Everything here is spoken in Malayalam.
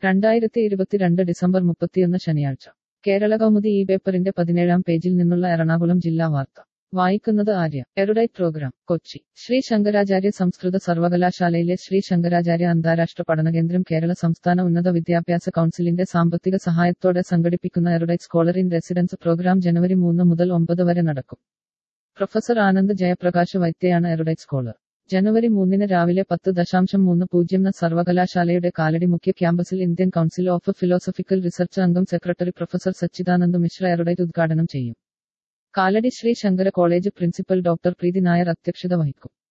രണ്ടായിരത്തി ഇരുപത്തിരണ്ട് ഡിസംബർ മുപ്പത്തിയൊന്ന് ശനിയാഴ്ച കേരള കൗമുദി ഈ പേപ്പറിന്റെ പതിനേഴാം പേജിൽ നിന്നുള്ള എറണാകുളം ജില്ലാ വാർത്ത വായിക്കുന്നത് ആര്യ എറുഡൈറ്റ് പ്രോഗ്രാം കൊച്ചി ശ്രീ ശങ്കരാചാര്യ സംസ്കൃത സർവകലാശാലയിലെ ശ്രീ ശങ്കരാചാര്യ അന്താരാഷ്ട്ര പഠനകേന്ദ്രം കേരള സംസ്ഥാന ഉന്നത വിദ്യാഭ്യാസ കൗൺസിലിന്റെ സാമ്പത്തിക സഹായത്തോടെ സംഘടിപ്പിക്കുന്ന erudite scholar in residence programme ജനുവരി മൂന്ന് മുതൽ ഒമ്പത് വരെ നടക്കും പ്രൊഫസർ ആനന്ദ് ജയപ്രകാശ് വൈദ്യയാണ് എറുഡൈറ്റ് സ്കോളർ ജനുവരി മൂന്നിന് രാവിലെ പത്ത് ദശാംശം മൂന്ന് പൂജ്യം സർവകലാശാലയുടെ കാലടി മുഖ്യ ക്യാമ്പസിൽ Indian council of philosophical research അംഗം secretary professor Sachidanand Mishra erudite ഉദ്ഘാടനം ചെയ്യും Kalady Sree Shankara college principal doctor Preethi Nair അധ്യക്ഷത വഹിക്കും